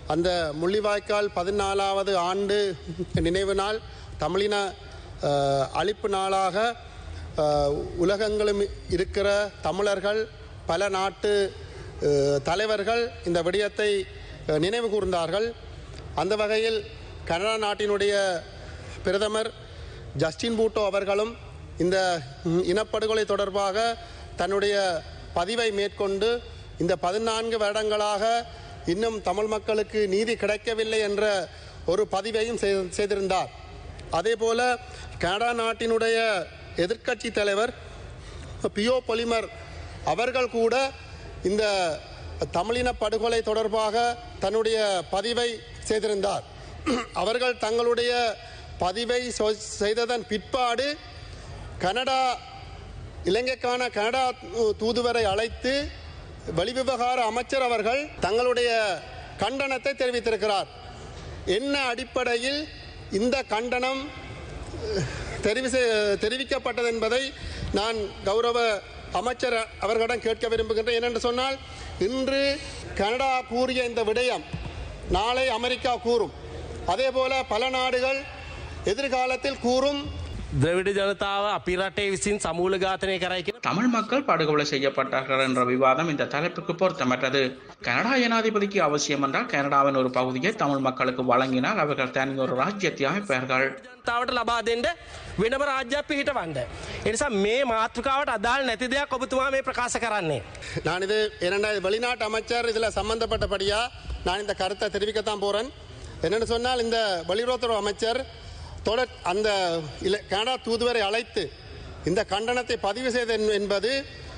அந்த முள்ளிவாய்க்கால் பதினாலாவது ஆண்டு நினைவு நாள் தமிழின அஹ், அழிப்பு நாளாக அஹ், உலகங்களும் இருக்கிற தமிழர்கள் பல நாட்டு அஹ், தலைவர்கள் இந்த விடயத்தை அஹ், நினைவு கூர்ந்தார்கள் அந்த வகையில் கனடா நாட்டினுடைய பிரதமர் ஜஸ்டின் பூட்டோ அவர்களும் இந்த ம், இனப்படுகொலை தொடர்பாக தன்னுடைய பதிவை மேற்கொண்டு இந்த பதினான்கு வருடங்களாக இன்னும் தமிழ் மக்களுக்கு நீதி கிடைக்கவில்லை என்ற ஒரு பதிவையும் செய்து- செய்திருந்தார் அதே போல கனடா நாட்டினுடைய எதிர்க்கட்சி தலைவர் பியோ பொலிமர் அவர்கள் கூட இந்த தமிழின படுகொலை தொடர்பாக தன்னுடைய பதிவை செய்திருந்தார் அவர்கள் தங்களுடைய பதிவை சொ- செய்ததன் பிற்பாடு கனடா இலங்கைக்கான கனடா தூ- தூதுவரை அழைத்து வெளிவிவகார அமைச்சர் அவர்கள் தங்களுடைய கண்டனத்தை தெரிவித்திருக்கிறார் என்ன அடிப்படையில் இந்த கண்டனம் தெரிவி செய்- தெரிவிக்கப்பட்டது என்பதை நான் கௌரவ அமைச்சர் அவர்களிடம் கேட்க விரும்புகின்றேன் ஏனென்று சொன்னால் இன்று கனடா கூறிய இந்த விடயம் நாளை அமெரிக்கா கூறும் அதே போல பல நாடுகள் எதிர்காலத்தில் கூறும் ද්‍රවිඩ ජනතාව අපි රටේ විසින් සමූල ඝාතනය කරයි කියෙන தமிழ் மக்கள் படுகொலை செய்யப்பட்டார்கள் என்ற விவாதம் இந்த தலைப்புக்கு பொருத்தமற்றது கனடா ஜனாதிபதிக்கு அவசியம் என்றால் கனடாவின் ஒரு பகுதியை தமிழ் மக்களுக்கு வழங்கினால் அவர்கள் தனி ஒரு ராஜ்யத்தை அமைப்பார்கள் ජනතාවට ලබා දෙන්න වෙනම රාජ්‍යයක් පිහිටවන්න. එනිසා මේ මාතෘකාවට අදාල් නැති දෙයක් ඔබතුමා මේ ප්‍රකාශ කරන්නේ. நான் இது இரண்டாவது வெளிநாட்டு அமைச்சர் இதில் சம்பந்தப்பட்டபடியா நான் இந்த கருத்தை தெரிவிக்கத்தான் போகிறேன் என்னென்னு சொன்னால் இந்த வெளியுறவுத்துறை அமைச்சர் தொடர் அந்த இல கனடா தூதுவரை அழைத்து இந்த கண்டனத்தை பதிவு செய்த என்பது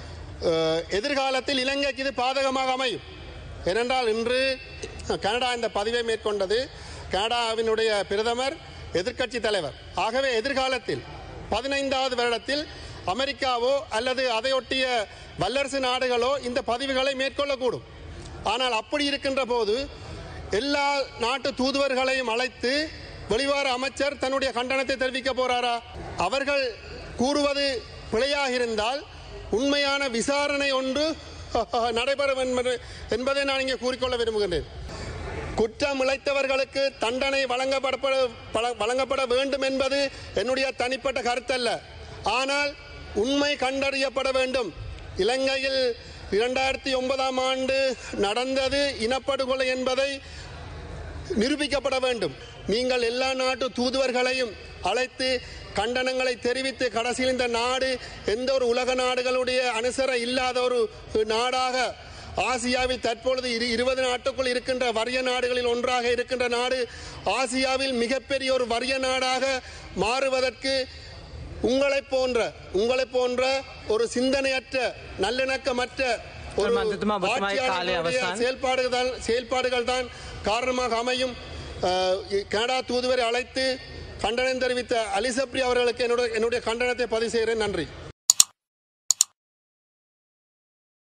அஹ், எதிர்காலத்தில் இலங்கைக்கு இது பாதகமாக அமையும் ஏனென்றால் இன்று கனடா இந்த பதிவை மேற்கொண்டது கனடாவினுடைய பிரதமர் எதிர்க்கட்சி தலைவர் ஆகவே எதிர்காலத்தில் பதினைந்தாவது வருடத்தில் அமெரிக்காவோ அல்லது அதையொட்டிய வல்லரசு நாடுகளோ இந்த பதிவுகளை மேற்கொள்ளக்கூடும் ஆனால் அப்படி இருக்கின்ற போது எல்லா நாட்டு தூதுவர்களையும் அழைத்து வெளிவார அமைச்சர் தன்னுடைய கண்டனத்தை தெரிவிக்க போறாரா அவர்கள் கூறுவது பிழையாக இருந்தால் உண்மையான விசாரணை ஒன்று நடைபெறும் என்பது என்பதை நான் இங்கே கூறிக்கொள்ள விரும்புகின்றேன் குற்றம் இழைத்தவர்களுக்கு தண்டனை வழங்கப்பட பல- வழங்கப்பட வேண்டும் என்பது என்னுடைய தனிப்பட்ட கருத்தல்ல ஆனால் உண்மை கண்டறியப்பட வேண்டும் இலங்கையில் இரண்டாயிரத்தி ஒன்பதாம் ஆண்டு நடந்தது இனப்படுகொலை என்பதை நிரூபிக்கப்பட வேண்டும் நீங்கள் எல்லா நாட்டு தூதுவர்களையும் அழைத்து கண்டனங்களை தெரிவித்து கடைசியில் இந்த நாடு எந்த ஒரு உலக நாடுகளுடைய அனுசர இல்லாத ஒரு நாடாக ஆசியாவில் தற்பொழுது இரு இருபது நாட்டுக்குள் இருக்கின்ற வறிய நாடுகளில் ஒன்றாக இருக்கின்ற நாடு ஆசியாவில் மிகப்பெரிய ஒரு வறிய நாடாக மாறுவதற்கு உங்களைப் போன்ற உங்களைப் போன்ற ஒரு சிந்தனையற்ற நல்லிணக்கமற்ற ஒரு மந்தத்துமா, பசுமாய் காலை ஆட்சியாளர்களுடைய அவசான். செயல்பாடுகள் தான் செயல்பாடுகள் தான் காரணமாக அமையும் அஹ், கனடா தூதுவரை அழைத்து கண்டனம் தெரிவித்த அலிசப்ரி அவர்களுக்கு என்னுடைய என்னுடைய கண்டனத்தை பதிவு செய்கிறேன் நன்றி